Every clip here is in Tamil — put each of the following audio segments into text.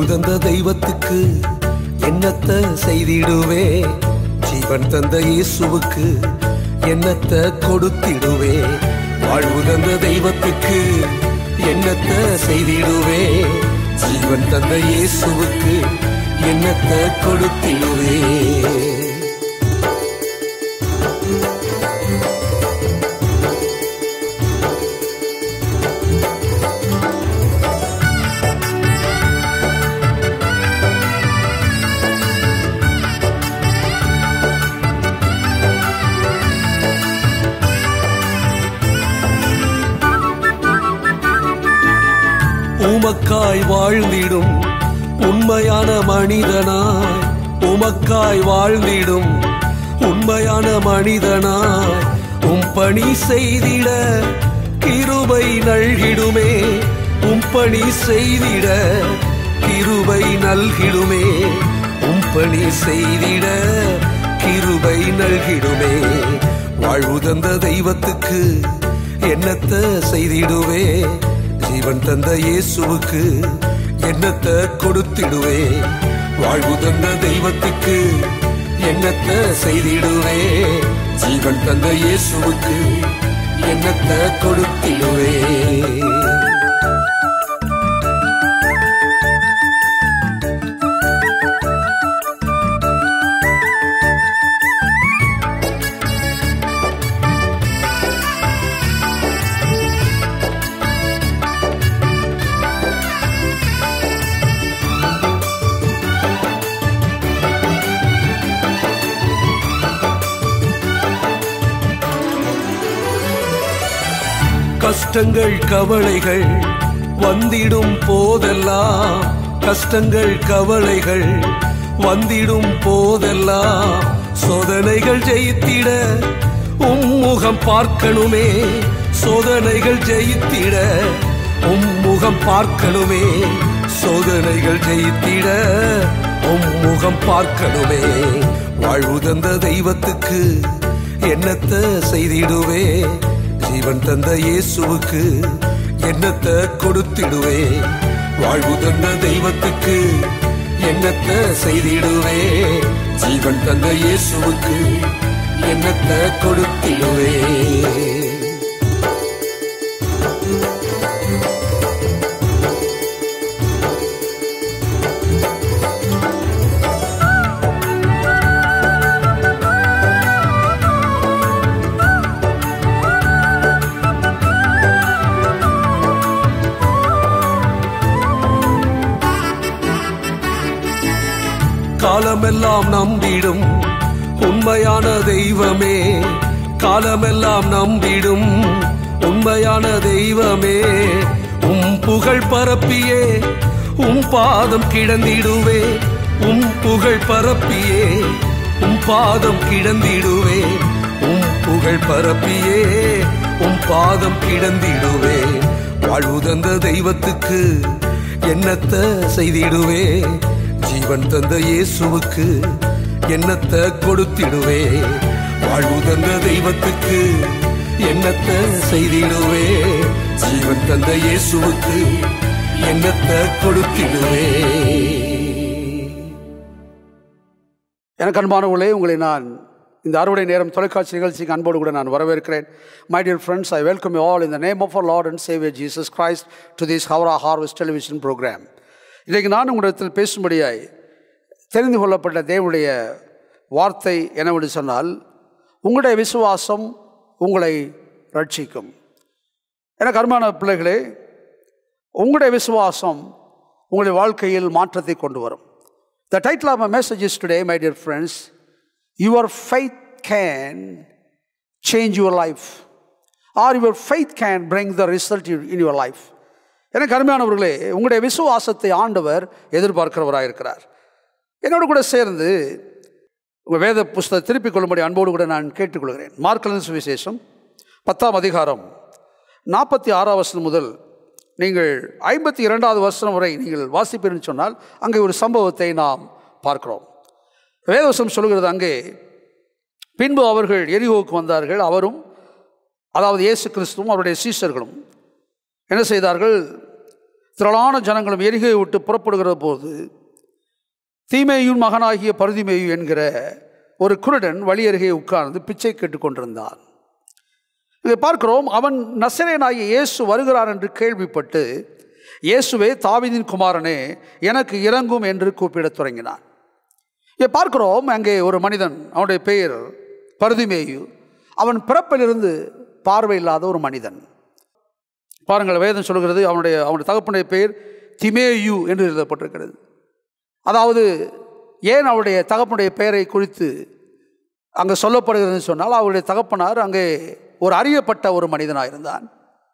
வாழ்வு தந்த தெய்வத்துக்கு என்னத்த செய்திடுவே ஜீவன் தந்த இயேசுவுக்கு என்னத்த கொடுத்திடுவே வாழ்வு தந்த தெய்வத்துக்கு என்னத்த செய்திடுவே ஜீவன் தந்த இயேசுவுக்கு என்னத்த கொடுத்திடுவே உமக்காய் வாழ்ந்திடும் உண்மையான மனிதனாய் உமக்காய் வாழ்ந்திடும் உண்மையான மனிதனாய் உம் பணி செய்திட கிருபை நல்கிடுமே உம் பணி செய்திட கிருபை நல்கிடுமே உம் பணி செய்திட கிருபை நல்கிடுமே வாழ்வு தந்த தெய்வத்துக்கு என்னத்த செய்திடுவே ஜீவன் தந்த இயேசுவுக்கு என்னத்த கொடுத்திடுவே வாழ்வு தந்த தெய்வத்துக்கு என்னத்த செய்திடுவே ஜீவன் தந்த இயேசுவுக்கு என்னத்த கொடுத்திடுவே கஷ்டங்கள் கவலைகள் வந்திடும் போதெல்லாம் கஷ்டங்கள் கவலைகள் வந்திடும் போதெல்லாம் சோதனைகள் ஜெயித்திட உம்முகம் பார்க்கணுமே சோதனைகள் ஜெயித்திட உம்முகம் பார்க்கணுமே சோதனைகள் ஜெயித்திட உம்முகம் பார்க்கணுமே வாழ்வு தந்த தெய்வத்துக்கு என்னத்த செய்திடுவே ஜீவன் தந்த இயேசுவுக்கு என்னத்த கொடுத்திடுவே வாழ்வு தந்த தெய்வத்துக்கு என்னத்த செய்திடுவே ஜீவன் தந்த இயேசுவுக்கு என்னத்த கொடுத்திடுவே காலமெல்லாம் நம்பிடும் உண்மையான தெய்வமே காலமெல்லாம் நம்பிடும் உண்மையான தெய்வமே உம் புகழ் பரப்பியே உம் பாதம் கிடந்திடுவே உம் புகழ் பரப்பியே உம் பாதம் கிடந்திடுவே உம் புகழ் பரப்பியே உம் பாதம் கிடந்திடுவே வாழ்வு தந்த தெய்வத்துக்கு என்னத்த செய்திடுவே ஜீவன் தந்த இயேசுவுக்கு என்னத்த கொடுத்திடுவே வாழ்வு தந்த தெய்வத்துக்கு என்னத்த செய்திடுவே ஜீவன் தந்த இயேசுவுக்கு என்னத்த கொடுத்திடுவே எனக்கு அன்பானவர்களே உங்களை நான் இந்த அறுவடை நேரம் தொலைக்காட்சி நிகழ்ச்சிக்கு அன்போடு கூட நான் வரவேற்கிறேன் my dear friends I welcome you all in the name of our lord and saviour Jesus Christ to this ஹவரா ஹார்வெஸ்ட் டெலிவிஷன் ப்ரோக்ராம் இன்றைக்கு நான் உங்களிடத்தில் பேசும்படியாய் தெரிந்து கொள்ளப்பட்ட தேவனுடைய வார்த்தை என்னவென்று சொன்னால் உங்களுடைய விசுவாசம் உங்களை ரட்சிக்கும் எனக்கு அருமையான பிள்ளைகளே உங்களுடைய விசுவாசம் உங்களுடைய வாழ்க்கையில் மாற்றத்தை கொண்டு வரும் the title of my message is today my dear friends your faith can change your life or your faith can bring the result in your life எனக்கு அருமையானவர்களே உங்களுடைய விசுவாசத்தை ஆண்டவர் எதிர்பார்க்கிறவராக இருக்கிறார் என்னோடு கூட சேர்ந்து உங்கள் வேத புஸ்தகத்தை திருப்பிக் கொள்ளும்படி அன்போடு கூட நான் கேட்டுக்கொள்கிறேன் மார்க்கலின் சுவிசேஷம் பத்தாம் அதிகாரம் நாற்பத்தி ஆறாம் வசனம் முதல் நீங்கள் ஐம்பத்தி இரண்டாவது வருஷம் வரை நீங்கள் வாசிப்பீர்னு சொன்னால் அங்கே ஒரு சம்பவத்தை நாம் பார்க்கிறோம் வேதவசம் சொல்கிறது அங்கே பின்பு அவர்கள் எரிகோவுக்கு வந்தார்கள் அவரும் அதாவது இயேசு கிறிஸ்துவும் அவருடைய சீஷர்களும் என்ன செய்தார்கள் திரளான ஜனங்களும் எரிகையை விட்டு புறப்படுகிற போது தீமேயின் மகனாகிய பருதிமேயு என்கிற ஒரு குருடன் வழி அருகே உட்கார்ந்து பிச்சை கேட்டுக்கொண்டிருந்தான் இதை பார்க்கிறோம் அவன் நசரேனாகிய இயேசு வருகிறார் என்று கேள்விப்பட்டு இயேசுவே தாவீதின் குமாரனே எனக்கு இறங்கும் என்று கூப்பிடத் தொடங்கினான் இதை பார்க்கிறோம் அங்கே ஒரு மனிதன் அவனுடைய பெயர் பருதிமேயு அவன் பிறப்பிலிருந்து பார்வை இல்லாத ஒரு மனிதன் பாருங்கள் வேதம் சொல்கிறது அவனுடைய அவனுடைய தகப்பனுடைய பெயர் திமேயு என்று எழுதப்பட்டிருக்கிறது அதாவது ஏன் அவருடைய தகப்பனுடைய பெயரை குறித்து அங்கே சொல்லப்படுகிறதுன்னு சொன்னால் அவருடைய தகப்பனார் அங்கே ஒரு அறியப்பட்ட ஒரு மனிதனாக இருந்தான்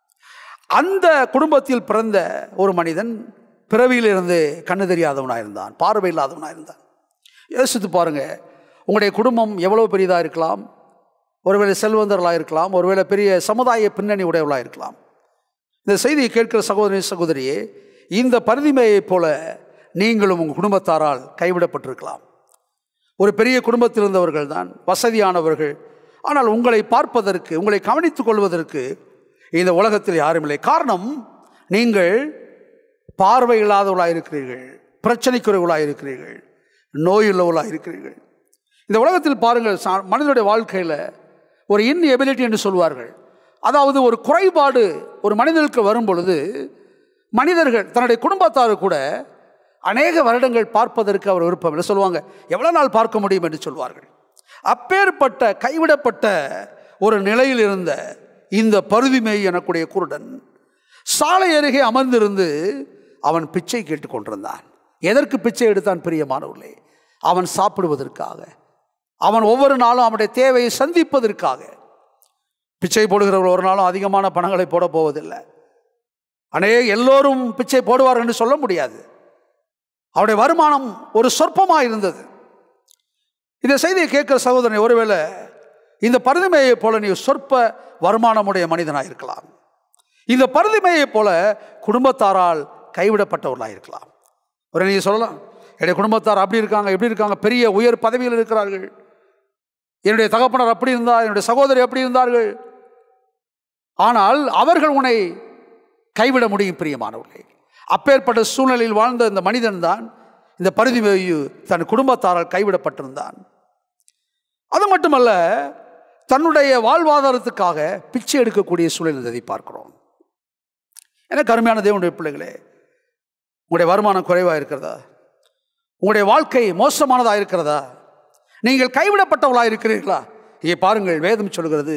அந்த குடும்பத்தில் பிறந்த ஒரு மனிதன் பிறவியிலிருந்து கண்ணு தெரியாதவனாக இருந்தான் பார்வை இல்லாதவனாக இருந்தான் யோசித்து பாருங்க உங்களுடைய குடும்பம் எவ்வளோ பெரியதாக இருக்கலாம் ஒருவேளை செல்வந்தர்களாக இருக்கலாம் ஒருவேளை பெரிய சமுதாய பின்னணி உடையவளாக இருக்கலாம் இந்த செய்தியை கேட்கிற சகோதரி சகோதரியே இந்த பரிதிமையைப் போல நீங்களும் உங்கள் குடும்பத்தாரால் கைவிடப்பட்டிருக்கலாம் ஒரு பெரிய குடும்பத்தில் இருந்தவர்கள் தான் வசதியானவர்கள் ஆனால் உங்களை பார்ப்பதற்கு உங்களை கவனித்துக் கொள்வதற்கு இந்த உலகத்தில் யாரும் இல்லை காரணம் நீங்கள் பார்வை இல்லாதவர்களாக இருக்கிறீர்கள் பிரச்சனைக்குரியவர்களாக இருக்கிறீர்கள் நோயுள்ளவர்களாக இருக்கிறீர்கள் இந்த உலகத்தில் பாருங்கள் சா- மனிதனுடைய வாழ்க்கையில் ஒரு இன் எபிலிட்டி என்று சொல்வார்கள் அதாவது ஒரு குறைபாடு ஒரு மனிதனுக்கு வரும் பொழுது மனிதர்கள் தன்னுடைய குடும்பத்தார் கூட அநேக வருடங்கள் பார்ப்பதற்கு அவர் விருப்பம் இல்லை சொல்லுவாங்க எவ்வளோ நாள் பார்க்க முடியும் என்று சொல்வார்கள் அப்பேற்பட்ட கைவிடப்பட்ட ஒரு நிலையில் இருந்த இந்த பருதிமேய் எனக்கூடிய குருடன் சாலை அருகே அமர்ந்திருந்து அவன் பிச்சை கேட்டுக்கொண்டிருந்தான் எதற்கு பிச்சை எடுத்தான் பிரியமானவர்களே அவன் சாப்பிடுவதற்காக அவன் ஒவ்வொரு நாளும் அவனுடைய தேவையை சந்திப்பதற்காக பிச்சை போடுகிறவர் ஒரு நாளும் அதிகமான பணங்களை போட போவதில்லை அநேக எல்லோரும் பிச்சை போடுவார் என்று சொல்ல முடியாது அவருடைய வருமானம் ஒரு சொற்பமாக இருந்தது இந்த செய்தியை கேட்கிற சகோதரனை ஒருவேளை இந்த பருதிமையை போல நீ சொற்ப வருமானமுடைய மனிதனாக இருக்கலாம் இந்த பருதிமையை போல குடும்பத்தாரால் கைவிடப்பட்டவர்களாக இருக்கலாம் ஒரு நீங்கள் சொல்லலாம் என்னுடைய குடும்பத்தார் அப்படி இருக்காங்க எப்படி இருக்காங்க பெரிய உயர் பதவியில் இருக்கிறார்கள் என்னுடைய தகப்பனர் அப்படி இருந்தார் என்னுடைய சகோதரி அப்படி இருந்தார்கள் ஆனால் அவர்கள் உன்னை கைவிட முடியும் பிரியமானவர்களே அப்பேற்பட்ட சூழ்நிலையில் வாழ்ந்த இந்த மனிதன் தான் இந்த பருதிமேயு தன் குடும்பத்தாரால் கைவிடப்பட்டிருந்தான் அது மட்டுமல்ல தன்னுடைய வாழ்வாதாரத்துக்காக பிச்சை எடுக்கக்கூடிய சூழல் இருந்ததை பார்க்கிறோம் எனக்கு அருமையான தேவனுடைய பிள்ளைகளே உங்களுடைய வருமானம் குறைவாக இருக்கிறதா உங்களுடைய வாழ்க்கை மோசமானதாக இருக்கிறதா நீங்கள் கைவிடப்பட்டவளாக இருக்கிறீர்களா இங்கே பாருங்கள் வேதம் சொல்கிறது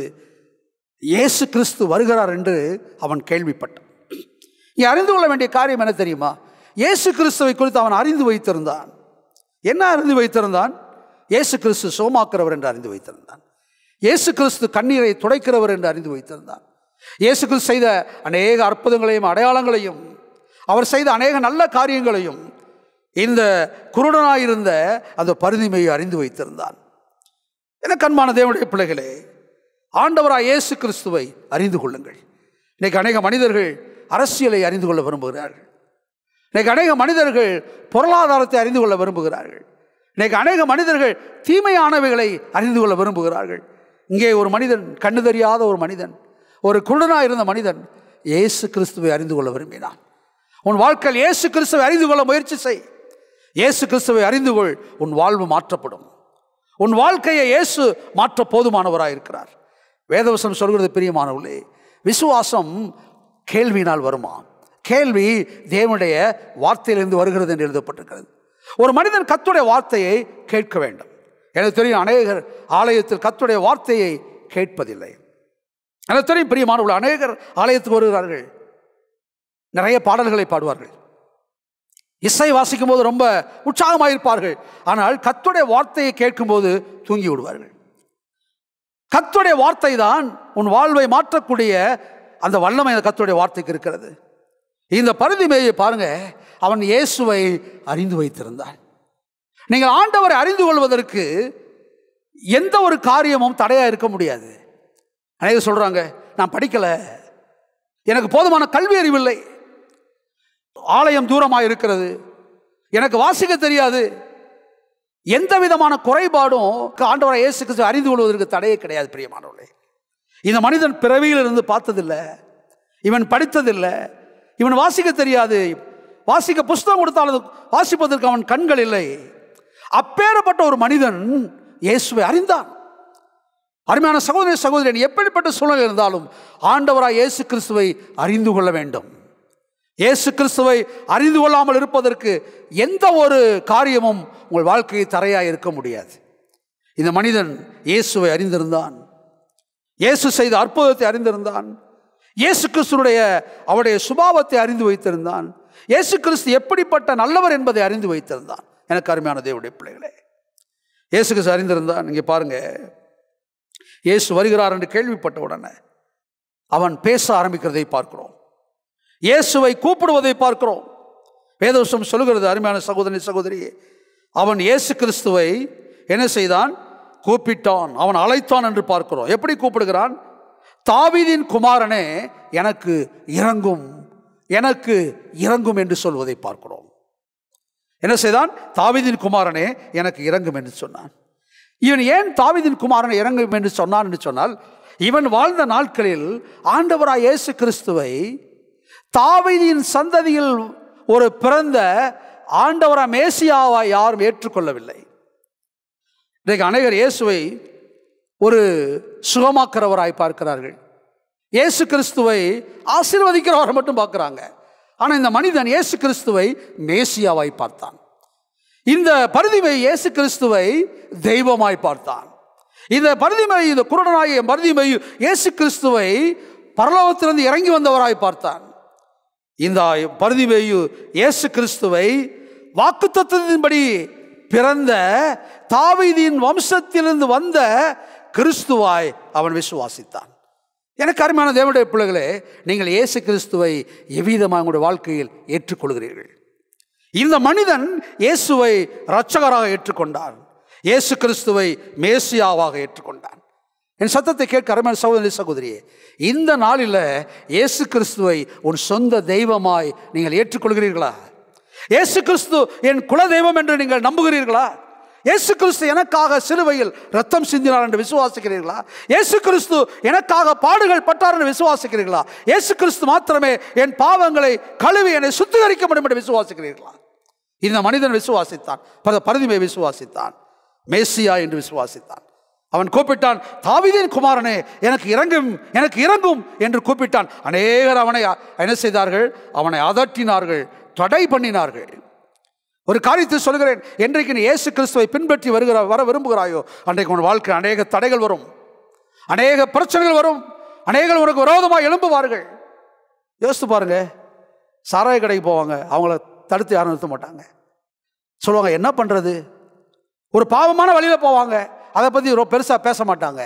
இயேசு கிறிஸ்து வருகிறார் என்று அவன் கேள்விப்பட்டான் இங்கே அறிந்து கொள்ள வேண்டிய காரியம் என்ன தெரியுமா இயேசு கிறிஸ்துவை குறித்து அவன் அறிந்து வைத்திருந்தான் என்ன அறிந்து வைத்திருந்தான் இயேசு கிறிஸ்து சோமாக்கிறவர் என்று அறிந்து வைத்திருந்தான் இயேசு கிறிஸ்து கண்ணீரை துடைக்கிறவர் என்று அறிந்து வைத்திருந்தான் இயேசு கிறிஸ்து செய்த அநேக அற்புதங்களையும் அடையாளங்களையும் அவர் செய்த அநேக நல்ல காரியங்களையும் இந்த குருடனாயிருந்த அந்த பருதிமையை அறிந்து வைத்திருந்தான் என கண்மான தேவனுடைய பிள்ளைகளே ஆண்டவராய் இயேசு கிறிஸ்துவை அறிந்து கொள்ளுங்கள் இன்னைக்கு அநேக மனிதர்கள் அரசியலை அறிந்து கொள்ள விரும்புகிறார்கள் இன்னைக்கு அநேக மனிதர்கள் பொருளாதாரத்தை அறிந்து கொள்ள விரும்புகிறார்கள் இன்னைக்கு அநேக மனிதர்கள் தீமையானவைகளை அறிந்து கொள்ள விரும்புகிறார்கள் இங்கே ஒரு மனிதன் கண்ணு தெரியாத ஒரு மனிதன் ஒரு குருடனாக இருந்த மனிதன் இயேசு கிறிஸ்துவை அறிந்து கொள்ள விரும்பினான் உன் வாழ்க்கையில் இயேசு கிறிஸ்துவை அறிந்து கொள்ள முயற்சி செய் இயேசு கிறிஸ்துவை அறிந்து கொள் உன் வாழ்வு மாற்றப்படும் உன் வாழ்க்கையை இயேசு மாற்ற போதுமானவராக இருக்கிறார் வேதவசம் சொல்கிறது பிரியமானவர்களே விசுவாசம் கேள்வியினால் வருமா கேள்வி தேவனுடைய வார்த்தையிலிருந்து வருகிறது என்று எழுதப்பட்டிருக்கிறது ஒரு மனிதன் கத்துடைய வார்த்தையை கேட்க வேண்டும் எனக்கு தெரியும் அநேகர் ஆலயத்தில் கத்துடைய வார்த்தையை கேட்பதில்லை எனக்கு தெரியும் பிரியமானவர்கள் அநேகர் ஆலயத்துக்கு வருகிறார்கள் நிறைய பாடல்களை பாடுவார்கள் இசை வாசிக்கும் போது ரொம்ப உற்சாகமாக இருப்பார்கள் ஆனால் கத்துடைய வார்த்தையை கேட்கும்போது தூங்கி விடுவார்கள் கத்துடைய வார்த்தை தான் உன் வாழ்வை மாற்றக்கூடிய அந்த வல்லமை அந்த கத்துடைய வார்த்தைக்கு இருக்கிறது இந்த பருதிமேயை பாருங்க அவன் இயேசுவை அறிந்து வைத்திருந்தான் நீங்கள் ஆண்டவரை அறிந்து கொள்வதற்கு எந்த ஒரு காரியமும் தடையா இருக்க முடியாது அநேகர் சொல்றாங்க நான் படிக்கல எனக்கு போதுமான கல்வி அறிவில்லை ஆலயம் தூரமாக இருக்கிறது எனக்கு வாசிக்க தெரியாது எந்த விதமான குறைபாடும் ஆண்டவரை இயேசு கிறிஸ்து அறிந்து கொள்வதற்கு தடையே கிடையாது பிரியமானவர்களே இந்த மனிதன் பிறவியில் இருந்து பார்த்ததில்லை இவன் படித்ததில்லை இவன் வாசிக்க தெரியாது வாசிக்க புஸ்தகம் கொடுத்தாலும் வாசிப்பதற்கு அவன் கண்கள் இல்லை அப்பேறப்பட்ட ஒரு மனிதன் இயேசுவை அறிந்தான் அருமையான சகோதரி சகோதரன் எப்படிப்பட்ட சூழ்நிலை இருந்தாலும் ஆண்டவராய் இயேசு கிறிஸ்துவை அறிந்து கொள்ள வேண்டும் இயேசு கிறிஸ்துவை அறிந்து கொள்ளாமல் இருப்பதற்கு எந்த ஒரு காரியமும் உங்கள் வாழ்க்கையை தரையாக இருக்க முடியாது இந்த மனிதன் இயேசுவை அறிந்திருந்தான் இயேசு செய்த அற்புதத்தை அறிந்திருந்தான் இயேசு கிறிஸ்துடைய அவருடைய சுபாவத்தை அறிந்து வைத்திருந்தான் இயேசு கிறிஸ்து எப்படிப்பட்ட நல்லவர் என்பதை அறிந்து வைத்திருந்தான் எனக்கு அருமையான தேவனுடைய பிள்ளைகளே இயேசு கிறிஸ்து அறிந்திருந்தான் இங்கே பாருங்க இயேசு வருகிறார் என்று கேள்விப்பட்ட உடனே அவன் பேச ஆரம்பிக்கிறதை பார்க்கிறோம் இயேசுவை கூப்பிடுவதை பார்க்கிறோம் வேதவசம் சொல்லுகிறது அருமையான சகோதரி சகோதரியே அவன் இயேசு கிறிஸ்துவை என்ன செய்தான் கூப்பிட்டான் அவன் அழைத்தான் என்று பார்க்கிறோம் எப்படி கூப்பிடுகிறான் தாவீதின் குமாரனே எனக்கு இறங்கும் எனக்கு இறங்கும் என்று சொல்வதை பார்க்கிறோம் என்ன செய்தான் தாவீதின் குமாரனே எனக்கு இறங்கும் என்று சொன்னான் இவன் ஏன் தாவீதின் குமாரனை இறங்கும் என்று சொன்னான் என்று சொன்னால் இவன் வாழ்ந்த நாட்களில் ஆண்டவராய் இயேசு கிறிஸ்துவை தாவீதின் சந்ததியில் ஒரு பிறந்த ஆண்டவரா மேசியாவா யாரும் ஏற்றுக்கொள்ளவில்லை இன்றைக்கு அநேகர் இயேசுவை ஒரு சுகமாக்கிறவராய் பார்க்கிறார்கள் இயேசு கிறிஸ்துவை ஆசீர்வதிக்கிறவரை மட்டும் பார்க்குறாங்க ஆனால் இந்த மனிதன் இயேசு கிறிஸ்துவை மேசியாவாய் பார்த்தான் இந்த பரிதிமை இயேசு கிறிஸ்துவை தெய்வமாய் பார்த்தான் இந்த பரிதிமை இந்த குருடனாகிய பரிதிமை இயேசு கிறிஸ்துவை பரலோகத்திலிருந்து இறங்கி வந்தவராய் பார்த்தான் இந்த பரிதிமையு இயேசு கிறிஸ்துவை வாக்குத்தத்தின்படி பிறந்த தாவீதின் வம்சத்திலிருந்து வந்த கிறிஸ்துவாய் அவன் விசுவாசித்தான் எனக்கு அருமையான தேவனுடைய பிள்ளைகளே நீங்கள் இயேசு கிறிஸ்துவை எவ்விதமாக உங்களுடைய வாழ்க்கையில் ஏற்றுக்கொள்கிறீர்கள் இந்த மனிதன் இயேசுவை இரட்சகராக ஏற்றுக்கொண்டான் இயேசு கிறிஸ்துவை மேசியாவாக ஏற்றுக்கொண்டான் என் சத்தத்தை கேட்க அருமையான சகோதரி சகோதரியே இந்த நாளில் இயேசு கிறிஸ்துவை உன் சொந்த தெய்வமாய் நீங்கள் ஏற்றுக்கொள்கிறீர்களா இயேசு கிறிஸ்து என் குல தெய்வம் என்று நீங்கள் நம்புகிறீர்களா இயேசு கிறிஸ்து எனக்காக சிலுவையில் ரத்தம் சிந்தினார் என்று விசுவாசிக்கிறீர்களா இயேசு கிறிஸ்து எனக்காக பாடுகள் பட்டார் என்று விசுவாசிக்கிறீர்களா இயேசு கிறிஸ்து மாத்திரமே என் பாவங்களை கழுவி என்னை சுத்திகரிக்க முடியும் என்று விசுவாசிக்கிறீர்களா இந்த மனிதன் விசுவாசித்தான் பர- பரதிமை விசுவாசித்தான் மேசியா என்று விசுவாசித்தான் அவன் கூப்பிட்டான் தாவீதின் குமாரனே எனக்கு இறங்கும் எனக்கு இறங்கும் என்று கூப்பிட்டான் அநேகர் அவனை அ- என்ன செய்தார்கள் அவனை அதட்டினார்கள் தடை பண்ணினார்கள் ஒரு காரியத்தை சொல்கிறேன் என்றைக்கு நீ இயேசு கிறிஸ்துவை பின்பற்றி வருகிற வர விரும்புகிறாயோ அன்றைக்கு உன் வாழ்க்கை அநேக தடைகள் வரும் அநேக பிரச்சனைகள் வரும் அநேகர் உனக்கு விரோதமாக எழும்புவார்கள் யோசித்து பாருங்க சாராய கடைக்கு போவாங்க அவங்கள தடுத்து யாரும் நிறுத்த மாட்டாங்க சொல்லுவாங்க என்ன பண்ணுறது ஒரு பாவமான வழியில் போவாங்க அதை பற்றி ரொம்ப பெருசாக பேச மாட்டாங்க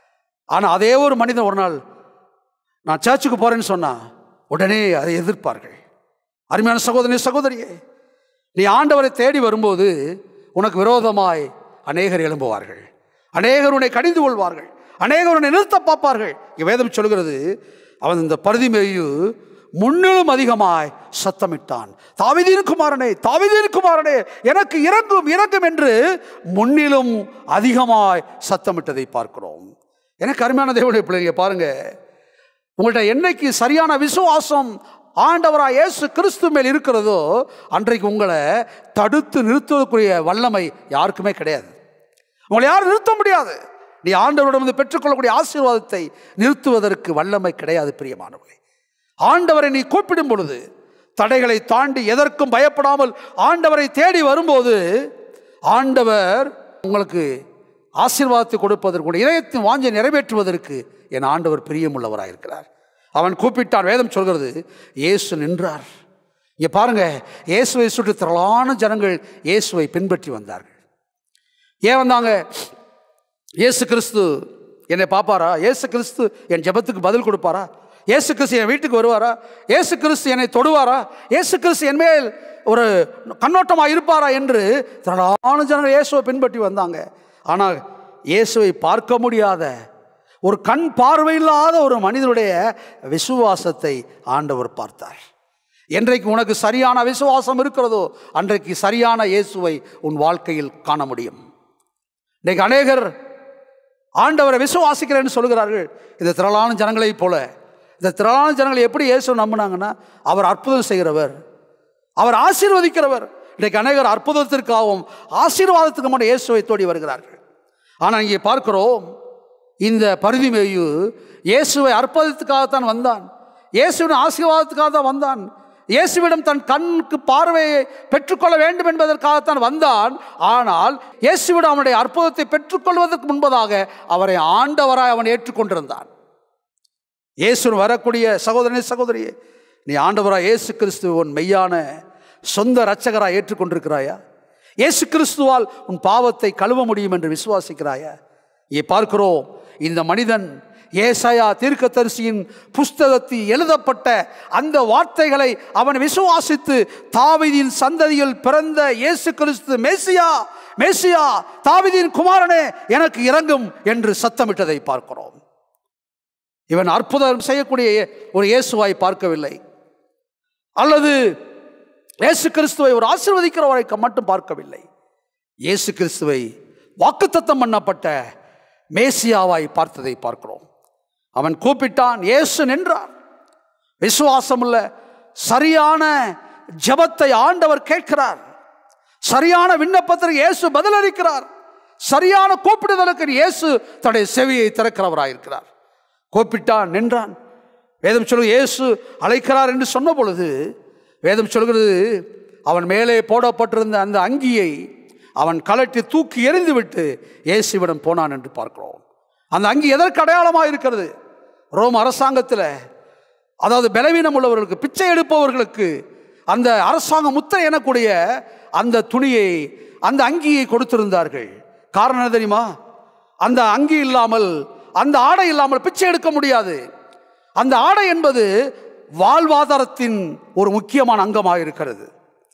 ஆனால் அதே ஒரு மனிதன் ஒரு நாள் நான் சர்ச்சுக்கு போகிறேன்னு சொன்னால் உடனே அதை எதிர்ப்பார்கள் அருமையான சகோதரி சகோதரியே நீ ஆண்டவரை தேடி வரும்போது உனக்கு விரோதமாய் அநேகர் எழும்புவார்கள் அநேகர் உன்னை கடிந்து கொள்வார்கள் அநேகர் உன்னை நிறுத்த பார்ப்பார்கள் இங்க வேதம் சொல்கிறது அவன் இந்த பருதிமேயு முன்னிலும் அதிகமாய் சத்தமிட்டான் தாவிதீன் குமாரனே தாவிதீன் குமாரனே எனக்கு இறங்கும் இறங்கும் என்று முன்னிலும் அதிகமாய் சத்தமிட்டதை பார்க்கிறோம் எனக்கு அருமையான தேவனுடைய பிள்ளைங்க பாருங்க உங்கள்கிட்ட என்னைக்கு சரியான விசுவாசம் ஆண்டவரா இயேசு கிறிஸ்து மேல் இருக்கிறதோ அன்றைக்கு உங்களை தடுத்து நிறுத்துவதற்குரிய வல்லமை யாருக்குமே கிடையாது உங்களை யாரும் நிறுத்த முடியாது நீ ஆண்டவரிடம் பெற்றுக்கொள்ளக்கூடிய ஆசீர்வாதத்தை நிறுத்துவதற்கு வல்லமை கிடையாது பிரியமானவர்களே ஆண்டவரை நீ கூப்பிடும் பொழுது தடைகளை தாண்டி எதற்கும் பயப்படாமல் ஆண்டவரை தேடி வரும்போது ஆண்டவர் உங்களுக்கு ஆசீர்வாதத்தை கொடுப்பதற்கு இதயத்தின் வாஞ்சை நிறைவேற்றுவதற்கு என் ஆண்டவர் பிரியமுள்ளவராக இருக்கிறார் அவன் கூப்பிட்டான் வேதம் சொல்கிறது இயேசு நின்றார் இங்கே பாருங்க இயேசுவை சுற்றி திரளான ஜனங்கள் இயேசுவை பின்பற்றி வந்தார்கள் ஏன் வந்தாங்க இயேசு கிறிஸ்து என்னை பார்ப்பாரா இயேசு கிறிஸ்து என் ஜெபத்துக்கு பதில் கொடுப்பாரா இயேசு கிறிஸ்து என் வீட்டுக்கு வருவாரா இயேசு கிறிஸ்து என்னை தொடுவாரா இயேசு கிறிஸ்து என் மேல் ஒரு கண்ணோட்டமாக இருப்பாரா என்று திரளான ஜனங்கள் இயேசுவை பின்பற்றி வந்தாங்க ஆனால் இயேசுவை பார்க்க முடியாத ஒரு கண் பார்வையில்லாத ஒரு மனிதனுடைய விசுவாசத்தை ஆண்டவர் பார்த்தார் என்றைக்கு உனக்கு சரியான விசுவாசம் இருக்கிறதோ அன்றைக்கு சரியான இயேசுவை உன் வாழ்க்கையில் காண முடியும் இன்னைக்கு அநேகர் ஆண்டவரை விசுவாசிக்கிறேன்னு சொல்கிறார்கள் இந்த திரளான ஜனங்களைப் போல இந்த திரளான ஜனங்கள் எப்படி இயேசு நம்பினாங்கன்னா அவர் அற்புதம் செய்கிறவர் அவர் ஆசீர்வதிக்கிறவர் இன்றைக்கு அநேகர் அற்புதத்திற்காகவும் ஆசீர்வாதத்துக்குமான இயேசுவை தேடி வருகிறார்கள் ஆனால் இங்கே பார்க்கிறோம் இந்த பருதிமேயு இயேசுவை அற்புதத்துக்காகத்தான் வந்தான் இயேசுவின் ஆசீர்வாதத்துக்காக தான் வந்தான் இயேசுவிடம் தன் கண்ணுக்கு பார்வையை பெற்றுக்கொள்ள வேண்டும் என்பதற்காகத்தான் வந்தான் ஆனால் இயேசுவிடம் அவனுடைய அற்புதத்தை பெற்றுக்கொள்வதற்கு முன்பதாக அவரை ஆண்டவராய் அவன் ஏற்றுக்கொண்டிருந்தான் இயேசுன்னு வரக்கூடிய சகோதரனே சகோதரியே நீ ஆண்டவராய் இயேசு கிறிஸ்து உன் மெய்யான சொந்த இரட்சகராய் ஏற்றுக்கொண்டிருக்கிறாயா இயேசு கிறிஸ்துவால் உன் பாவத்தை கழுவ முடியும் என்று விசுவாசிக்கிறாயா இங்கே பார்க்கிறோம் இந்த மனிதன் ஏசாயா தீர்க்கதரிசியின் புஸ்தகத்தில் எழுதப்பட்ட அந்த வார்த்தைகளை அவன் விசுவாசித்து தாவீதின் சந்ததியில் பிறந்த இயேசு கிறிஸ்து மேசியா மேசியா தாவீதின் குமாரனே எனக்கு இறங்கும் என்று சத்தமிட்டதை பார்க்கிறோம் இவன் அற்புதம் செய்யக்கூடிய ஒரு இயேசுவாய் பார்க்கவில்லை அல்லது இயேசு கிறிஸ்துவை ஒரு ஆசீர்வதிக்கிறவரை மட்டும் பார்க்கவில்லை இயேசு கிறிஸ்துவை வாக்குத்தத்தம் பண்ணப்பட்ட மேசியாவாய் பார்த்ததை பார்க்கிறோம் அவன் கூப்பிட்டான் இயேசு நின்றார் விசுவாசமுள்ள சரியான ஜெபத்தை ஆண்டவர் கேட்கிறார் சரியான விண்ணப்பத்திற்கு இயேசு பதிலளிக்கிறார் சரியான கூப்பிடுதலுக்கு இயேசு தன்னுடைய செவியை திறக்கிறவராயிருக்கிறார் கூப்பிட்டான் நின்றான் வேதம் சொல்லு இயேசு அழைக்கிறார் என்று சொன்ன பொழுது வேதம் சொல்கிறது அவன் மேலே போடப்பட்டிருந்த அந்த அங்கியை அவன் கலட்டி தூக்கி எறிந்துவிட்டு இயேசுவிடம் போனான் என்று பார்க்கிறோம் அந்த அங்கி எதற்கு அடையாளமாக இருக்கிறது ரோம் அரசாங்கத்தில் அதாவது பலவீனம் உள்ளவர்களுக்கு பிச்சை எடுப்பவர்களுக்கு அந்த அரசாங்க முத்திரை எனக்கூடிய அந்த துணியை அந்த அங்கியை கொடுத்திருந்தார்கள் காரணம் என்ன தெரியுமா அந்த அங்கி இல்லாமல் அந்த ஆடை இல்லாமல் பிச்சை எடுக்க முடியாது அந்த ஆடை என்பது வாழ்வாதாரத்தின் ஒரு முக்கியமான அங்கமாக இருக்கிறது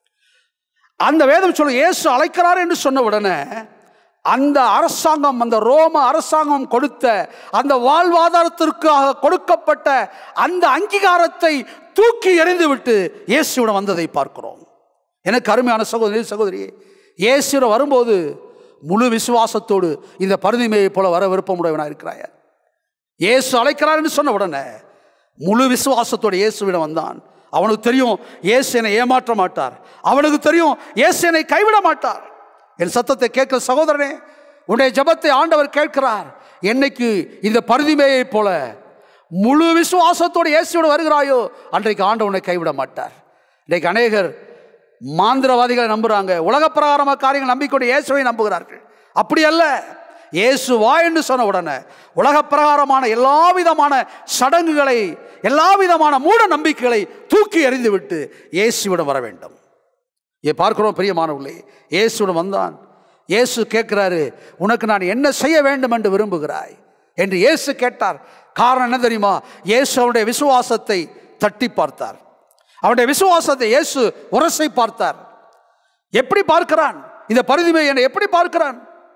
அந்த வேதம் சொல்ல இயேசு அழைக்கிறார் என்று சொன்ன உடனே அந்த அரசாங்கம் அந்த ரோம அரசாங்கம் கொடுத்த அந்த வாழ்வாதாரத்திற்காக கொடுக்கப்பட்ட அந்த அங்கீகாரத்தை தூக்கி எறிந்துவிட்டு இயேசுவிடம் வந்ததை பார்க்கிறோம் எனக்கு அருமையான சகோதரி சகோதரி இயேசுவிடம் வரும்போது முழு விசுவாசத்தோடு இந்த பருதிமையை போல வர விருப்பமுடையவனாக இருக்கிறாய இயேசு அழைக்கிறார் என்று சொன்ன உடனே முழு விசுவாசத்தோடு இயேசுவிடம் வந்தான் அவனுக்கு தெரியும் இயேசு என்னை ஏமாற்ற மாட்டார் அவனுக்கு தெரியும் இயேசு என்னை கைவிட மாட்டார் என் சத்தத்தை கேட்கிற சகோதரனே உன்னுடைய ஜெபத்தை ஆண்டவர் கேட்கிறார் என்னைக்கு இந்த பருதிமையை போல முழு விசுவாசத்தோடு இயேசுவோடு வருகிறாயோ அன்றைக்கு ஆண்டவனை கைவிட மாட்டார் இன்றைக்கு அநேகர் மாந்திரவாதிகளை நம்புறாங்க உலக பிரகாரமாக காரியங்கள் நம்பிக்கொண்டு இயேசுவை நம்புகிறார்கள் அப்படி அல்ல இயேசு வா என்று சொன்ன உடனே உலக பிரகாரமான எல்லா விதமான சடங்குகளை எல்லா விதமான மூட நம்பிக்கைகளை தூக்கி எறிந்துவிட்டு இயேசுவிடம் வர வேண்டும் ஏ பார்க்கிறோம் பிரியமானவர்களே இயேசுவிடம் வந்தான் இயேசு கேட்கிறாரு உனக்கு நான் என்ன செய்ய வேண்டும் என்று விரும்புகிறாய் என்று இயேசு கேட்டார் காரணம் என்ன தெரியுமா இயேசு அவனுடைய விசுவாசத்தை தட்டி பார்த்தார் அவனுடைய விசுவாசத்தை இயேசு உரசை பார்த்தார் எப்படி பார்க்கிறான் இந்த பரிதிமை என்னை எப்படி பார்க்கிறான்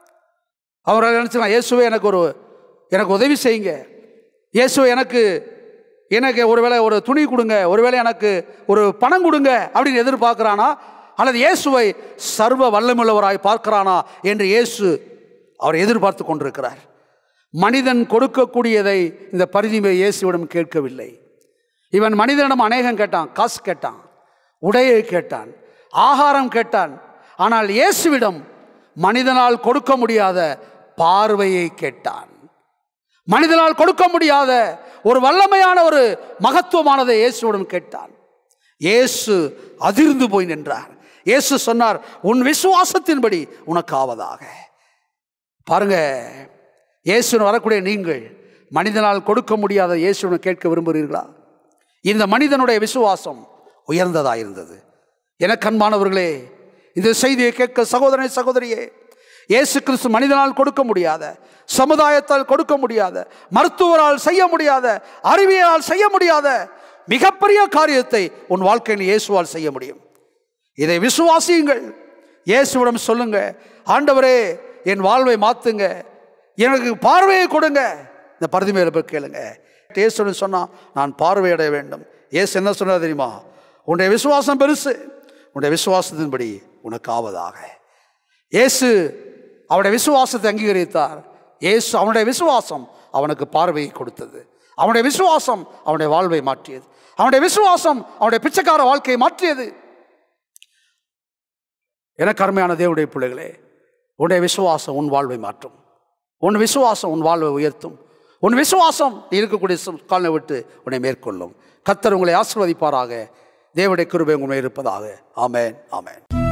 அவர் நினச்சினா இயேசுவே எனக்கு ஒரு எனக்கு உதவி செய்யுங்க இயேசுவே எனக்கு எனக்கு ஒருவேளை ஒரு துணி கொடுங்க ஒருவேளை எனக்கு ஒரு பணம் கொடுங்க அப்படின்னு எதிர்பார்க்கிறானா அல்லது இயேசுவை சர்வ வல்லமுள்ளவராய் பார்க்கிறானா என்று இயேசு அவர் எதிர்பார்த்து கொண்டிருக்கிறார் மனிதன் கொடுக்கக்கூடியதை இந்த பரிதிமை இயேசுவிடம் கேட்கவில்லை இவன் மனிதனிடம் அநேகம் கேட்டான் காசு கேட்டான் உடையை கேட்டான் ஆகாரம் கேட்டான் ஆனால் இயேசுவிடம் மனிதனால் கொடுக்க முடியாத பார்வையை கேட்டான் மனிதனால் கொடுக்க முடியாத ஒரு வல்லமையான ஒரு மகத்துவமானதை இயேசுவிடம் கேட்டான் இயேசு அதிர்ந்து போய் நின்றார் இயேசு சொன்னார் உன் விசுவாசத்தின்படி உனக்கு ஆவதாக பாருங்க இயேசுன்னு வரக்கூடிய நீங்கள் மனிதனால் கொடுக்க முடியாத இயேசுடன் கேட்க விரும்புகிறீர்களா இந்த மனிதனுடைய விசுவாசம் உயர்ந்ததாக இருந்தது எனக்கு அன்பானவர்களே இந்த செய்தியை கேட்க சகோதரனை சகோதரியே இயேசு கிறிஸ்து மனிதனால் கொடுக்க முடியாத சமுதாயத்தால் கொடுக்க முடியாத மருத்துவரால் செய்ய முடியாத அறிவியலால் செய்ய முடியாத மிகப்பெரிய காரியத்தை உன் வாழ்க்கையில் இயேசுவால் செய்ய முடியும் இதை விசுவாசியுங்கள் இயேசுவிடம் சொல்லுங்க ஆண்டவரே என் வாழ்வை மாத்துங்க எனக்கு பார்வையை கொடுங்க இந்த பருதி மேல போய் கேளுங்க இயேசுன்னு சொன்னால் நான் பார்வையடைய வேண்டும் இயேசு என்ன சொன்னார் தெரியுமா உன்னுடைய விசுவாசம் பெருசு உன்னுடைய விசுவாசத்தின்படி உனக்கு ஆவதாக இயேசு அவனுடைய விசுவாசத்தை அங்கீகரித்தார் இயேசு அவனுடைய விசுவாசம் அவனுக்கு பார்வையை கொடுத்தது அவனுடைய விசுவாசம் அவனுடைய வாழ்வை மாற்றியது அவனுடைய விசுவாசம் அவனுடைய பிச்சைக்கார வாழ்க்கையை மாற்றியது எனக்கு அருமையான தேவனுடைய பிள்ளைகளே உன்னுடைய விசுவாசம் உன் வாழ்வை மாற்றும் உன் விசுவாசம் உன் வாழ்வை உயர்த்தும் உன் விசுவாசம் நீ இருக்கக்கூடிய காலனை விட்டு உன்னை மேற்கொள்ளும் கத்தர் உங்களை ஆசிர்வதிப்பாராக தேவனுடைய கிருபை உண்மை இருப்பதாக ஆமென் ஆமென்